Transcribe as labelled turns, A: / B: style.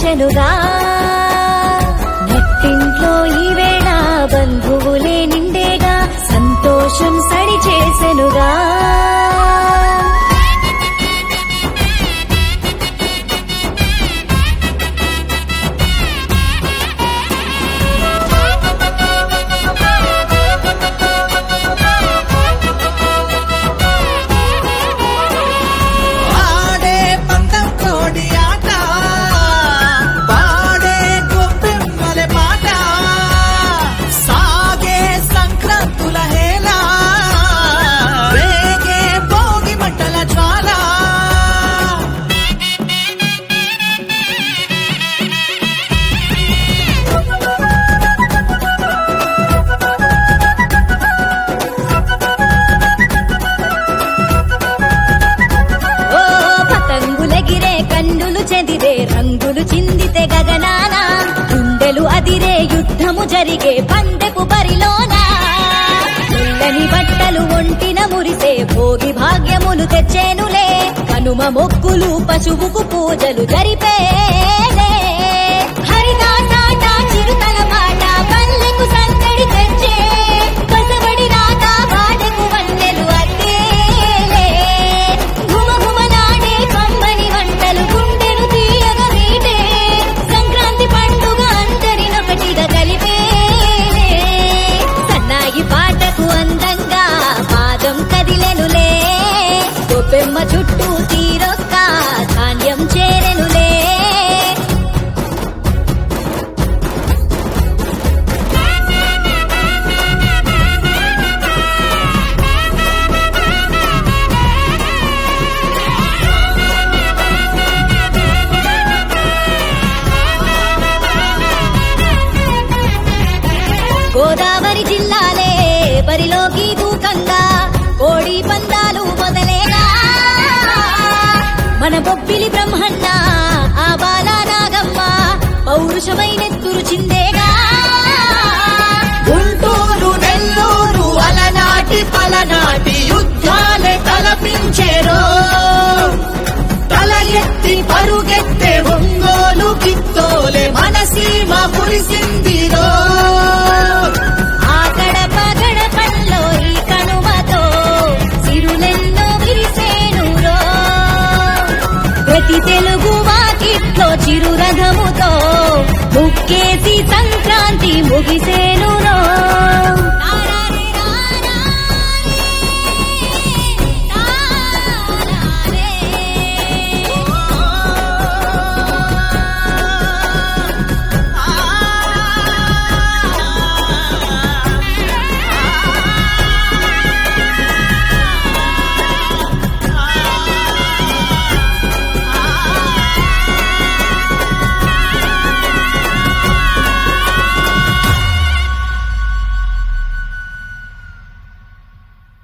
A: చేసెనుగా నట్టింట్లో ఈ వేళ బంధువులే నిండేగా సంతోషం సడి చేసెనుగా
B: ఆడే పందం కోడి ఆట పాడే గొప్పెమ్మల పాట సాగే సంక్రాంతుల హేళ రేగే భోగి మంటల జ్వాల
A: ఓ పతంగులెగిరే కన్నులు చెదిరే రంగులు చిందితే గగనాన గుండెలు అదిరే యుద్ధము జరిగే పందెపు బరిలోన తెల్లని బట్టలు ఒంటిన మురిసే భోగి భాగ్యములు తెచ్చేనులే కనుమ మొక్కులు పశువుకు పూజలు జరిపేలే హరిదాటాట చిరుతల మాట పల్లెకు సందడి తెచ్చే పసవడి రాత వాడకు వన్నెలు అద్దేలే ఘుమఘుమలాడే కమ్మని వంటలు గుండెను తీయగా మీటే సంక్రాంతి పండుగ అందరినొకటిగా కలిపేలే సన్నాయి పాటకు అందంగా పాదం కదిలెనులే గొప్పెమ్మ చుట్టూ తీరొక్క ధాన్యం చేరెనులే గోదావరి జిల్లాలే బరిలోకి దూకంగా కోడి పందాలు మొదలేగా మన బొబ్బిలి బ్రహ్మన్న ఆ బాలా నాగమ్మ పౌరుషమైనెత్తురు చిందేగా
B: గుంటూరు నెల్లూరు అలనాటి పలనాటి యుద్ధాలే తలపించేరో తల ఎత్తి పరుగెత్తే ఒంగోలు కిత్తోలే మనసీమ మురిసిందిరో
A: ఆ గడప గడపల్లో ఈ కనుమతో సిరులెన్నో విరిసేనురో ప్రతి తెలుగు వాకిట్లో చిరురథముతో ముక్కేసి సంక్రాంతి ముగిసేనురో